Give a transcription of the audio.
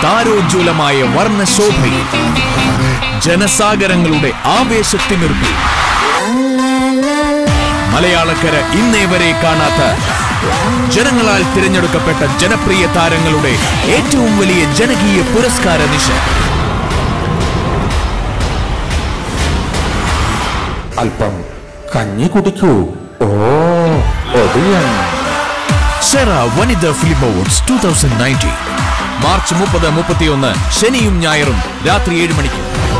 താരോജ്വലമായ വർണ്ണശോഭയിൽ ജനസാഗരങ്ങളുടെ ആവേശത്തിമിർപ്പിൽ മലയാളക്കര ഇന്നേ വരെ കാണാത്ത ജനങ്ങളാൽ തിരഞ്ഞെടുക്കപ്പെട്ട ജനപ്രിയ താരങ്ങളുടെ ഏറ്റവും വലിയ ജനകീയ പുരസ്കാര നിശ അല്പം കഞ്ഞി കുടിക്കൂ ഓ ഒടിയൻ സെറ Vanitha film awards two thousand nineteen March മുപ്പത് മുപ്പത്തിയൊന്ന് ശനിയും ഞായറും രാത്രി ഏഴ് മണിക്ക്